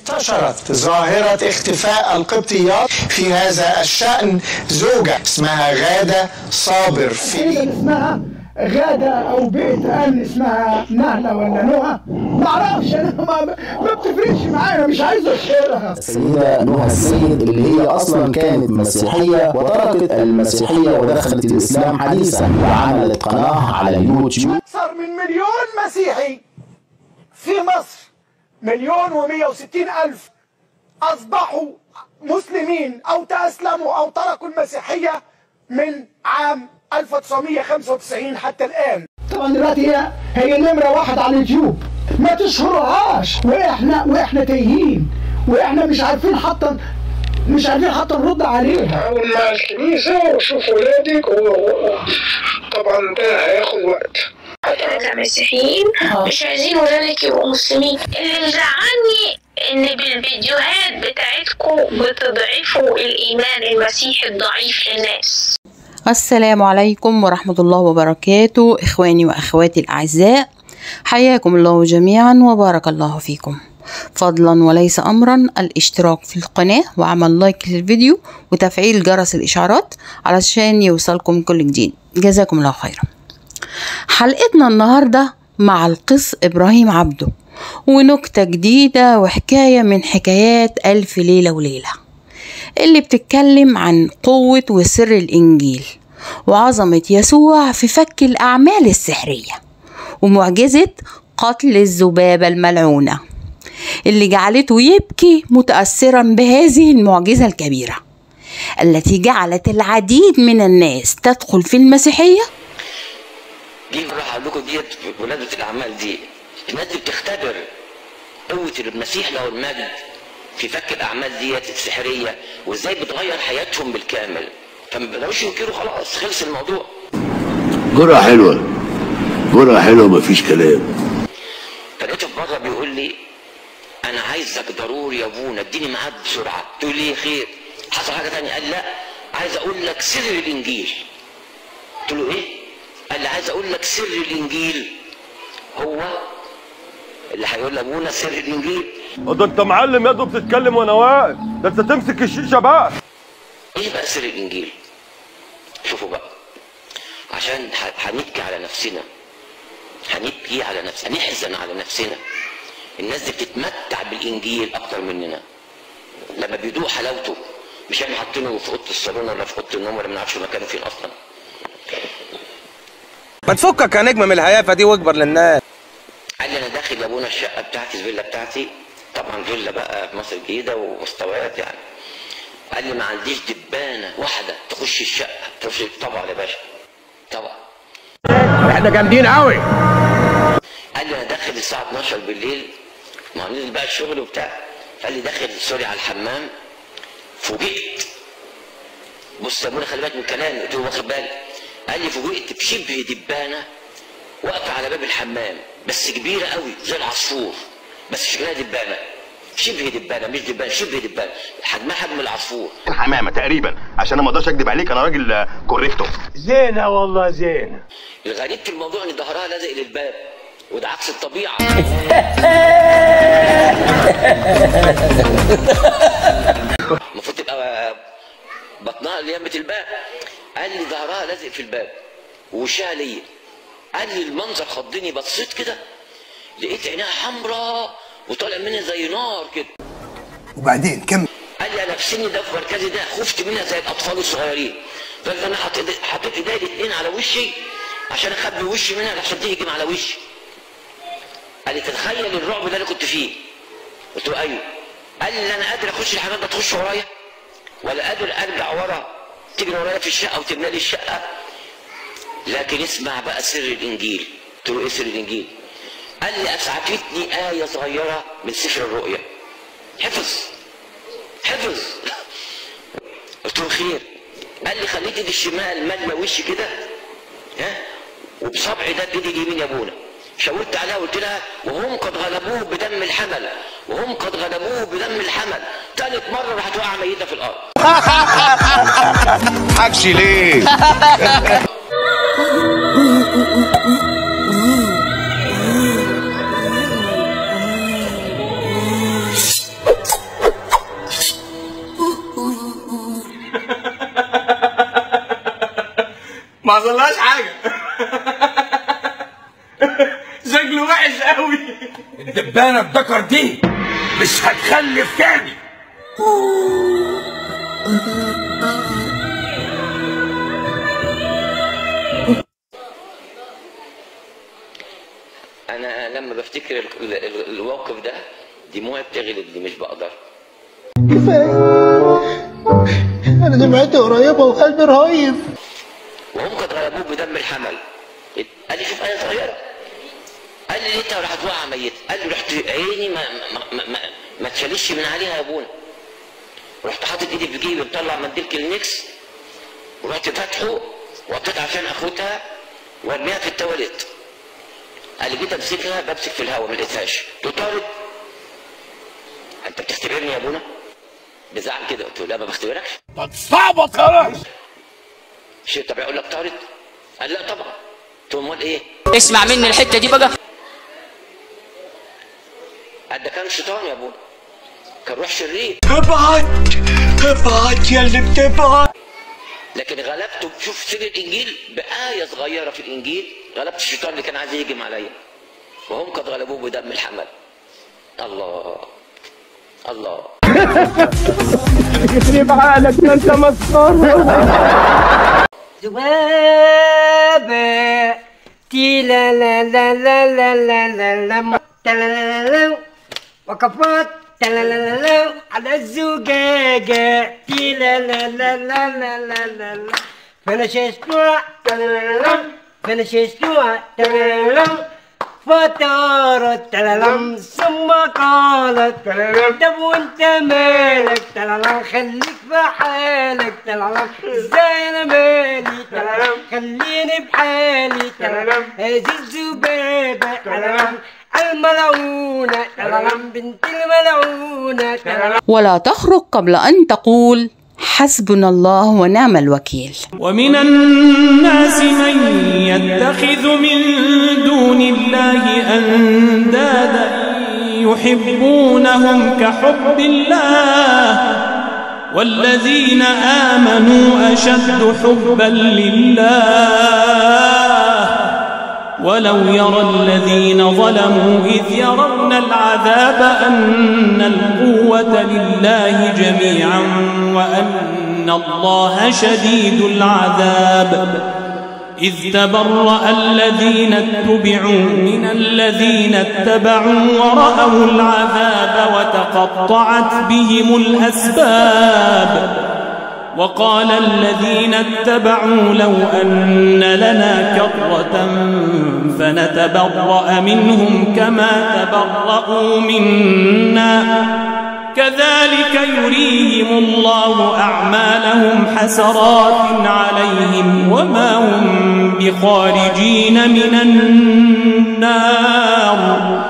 انتشرت ظاهرة اختفاء القبطيات في هذا الشأن زوجة اسمها غادة صابر في تقريبا اسمها غادة أو بيت أمن اسمها نهلة ولا نهى معرفش أنا ما, ما بتفرقش معايا مش عايز أشهرها السيدة نهى السيد اللي هي أصلا كانت مسيحية وتركت المسيحية ودخلت الإسلام حديثا وعملت قناة على اليوتيوب أكثر من مليون مسيحي في مصر مليون ومية وستين ألف أصبحوا مسلمين أو تأسلموا أو تركوا المسيحية من عام 1995 حتى الآن طبعا دلوقتي هي هي نمرة واحد على اليوتيوب ما تشهرهاش واحنا واحنا تايهين واحنا مش عارفين حتى مش عارفين حتى نرد عليها حاول مع الكنيسة وشوف ولادك وطبعا ده هياخد وقت احنا كمسيحيين مش عايزين ولادك يبقوا مسلمين اللي مزعلني ان بالفيديوهات بتاعتكم بتضعفوا الايمان المسيحي الضعيف للناس السلام عليكم ورحمة الله وبركاته إخواني وأخواتي الأعزاء حياكم الله جميعا وبارك الله فيكم فضلا وليس أمرا الاشتراك في القناة وعمل لايك للفيديو وتفعيل جرس الإشعارات علشان يوصلكم كل جديد جزاكم الله خيرا حلقتنا النهاردة مع القس إبراهيم عبده ونكتة جديدة وحكاية من حكايات ألف ليلة وليلة اللي بتتكلم عن قوة وسر الإنجيل وعظمة يسوع في فك الأعمال السحرية ومعجزة قتل الذبابة الملعونة اللي جعلته يبكي متأثرا بهذه المعجزة الكبيرة التي جعلت العديد من الناس تدخل في المسيحية دي راح اقول لكم ديت ولادة الاعمال دي الناس دي بتختبر قوة المسيح له المجد في فك الاعمال ديت السحرية وازاي بتغير حياتهم بالكامل فما بيقدروش ينكروا خلاص خلص الموضوع جرعة حلوة جرعة حلوة مفيش كلام فلقيته في مرة بيقول لي انا عايزك ضروري يا ابونا اديني ميعاد بسرعة تقول لي خير حصل حاجة تانية قال لا عايز اقول لك سر الانجيل قلت له ايه قال لي عايز اقول لك سر الانجيل هو اللي هيقول لابونا سر الانجيل ده انت معلم يا دوب بتتكلم وانا واقف ده انت تمسك الشيشه بقى ايه بقى سر الانجيل شوفوا بقى عشان ه- هنبكي على نفسنا هنبكي على نفسنا هنحزن على نفسنا الناس دي بتتمتع بالانجيل اكتر مننا لما بيدوق حلاوته مش احنا حاطينه في اوضه الصالون ولا في اوضه النوم ولا ما نعرفش مكانه فين اصلا ما تفكك يا نجم من الهيافه دي واكبر للناس قال لي انا داخل يا ابونا الشقه بتاعتي الفيلا بتاعتي طبعا فيلا بقى في مصر الجديده ومستويات يعني قال لي ما عنديش دبانه واحده تخش الشقه تخش طبعا يا باشا طبعا احنا جامدين قوي قال لي انا داخل الساعه 12 بالليل ما هو نزل بقى الشغل وبتاع قال لي داخل سوري على الحمام فوجئت بص يا ابونا خلي بالك من كلامي قلت له واخد بالك قال لي فوجئت بشبه دبانه واقفه على باب الحمام بس كبيره قوي زي العصفور بس شكلها دبانه شبه دبانه مش دبانه شبه دبانه حجمها حجم العصفور حمامة تقريبا عشان انا ما اقدرش اكدب عليك انا راجل آه، كوريكتو زينة والله زينة الغريب في الموضوع ان ظهرها لازق للباب وده عكس الطبيعه المفروض تبقى بطنها ليمة الباب قال لي ظهرها لازق في الباب ووشها ليا قال لي المنظر خضني بصيت كده لقيت عينيها حمراء وطالع منها زي نار كده وبعدين كم قال لي انا في سني ده في مركزي ده خفت منها زي الاطفال الصغيرين فقال انا حطيت حطيت ايدي الاثنين على وشي عشان اخبي وشي منها عشان تهجم على وشي قال لي تتخيل الرعب اللي انا كنت فيه قلت له ايوه قال لي لا انا قادر اخش الحمام ده تخش ورايا ولا قادر ارجع ورا تجري ورايا في الشقه وتبني لي الشقه لكن اسمع بقى سر الانجيل قلت له ايه سر الانجيل قال لي اسعفتني ايه صغيره من سفر الرؤيا حفظ حفظ قلت له خير قال لي خليت ايدي الشمال مالة وشي كده ها وبصبعي ده بايدي اليمين يا ابونا شاورت عليها وقلت لها وهم قد غلبوه بدم الحمل وهم قد غلبوه بدم الحمل ثالث مره راحت واقعه ميته في الارض حكشي ليه حصلهاش حاجه شكله وحش قوي الدبانه الذكر دي مش هتخلف تاني انا لما بفتكر ال- ال- ال- الموقف ده دموعي بتغلبني مش بقدر انا دمعتي قريبه وقلبي رهيب وهم قد غلبوه بدم الحمل قال لي شوف ايه صغيره قال لي انت راح توقع ميت قال لي رحت عيني ما ما ما, ما, ما تشالش من عليها يا ابونا رحت حاطط ايدي في جيبي مطلع منديل كلينكس ورحت فاتحه وقطيت عشان اخدها وارميها في التواليت قال لي جيت امسكها بمسك في الهواء ما لقيتهاش قلت له طارق انت بتختبرني يا ابونا بزعل كده قلت له لا ما بختبركش تستعبط يا راجل شيء طب يقول لك طارق قال لا طبعا قلت له امال ايه اسمع مني الحته دي بقى قال ده كان شيطان يا ابونا كان روح شرير ابعد ابعد يا اللي بتبعد لكن غلبته شوف سير الانجيل بايه صغيره في الانجيل غلبت الشيطان اللي كان عايز يهجم عليا وهم قد غلبوه بدم الحمل الله الله يخرب عقلك ما انت مسخره ذبابة تي لا لا لا لا لا لا لا لا تلالالا وقفات تلالالا على الزجاجة تي لا لا لا لا لا لا لا لا فينش اسبوع تلالالا فينش اسبوع تلالالا فطارت تلالم ثم قالت تلالم طب وانت مالك تلالم خليك في حالك تلالم ازاي انا مالي تلالم خليني بحالي تلالم هذه الذبابة تلالم الملعونة تلالم بنت الملعونة تلالم ولا تخرج قبل أن تقول حسبنا الله ونعم الوكيل ومن الناس من يتخذ من دون الله أندادا يحبونهم كحب الله والذين آمنوا أشد حبا لله ولو يرى الذين ظلموا إذ يرون العذاب أن القوة لله جميعا وأن الله شديد العذاب إذ تبرأ الذين اتبعوا من الذين اتبعوا ورأوا العذاب وتقطعت بهم الأسباب وقال الذين اتبعوا لو أن لنا كرة فنتبرأ منهم كما تبرأوا منا كذلك يريهم الله أعمالهم حسرات عليهم وما هم بخارجين من النار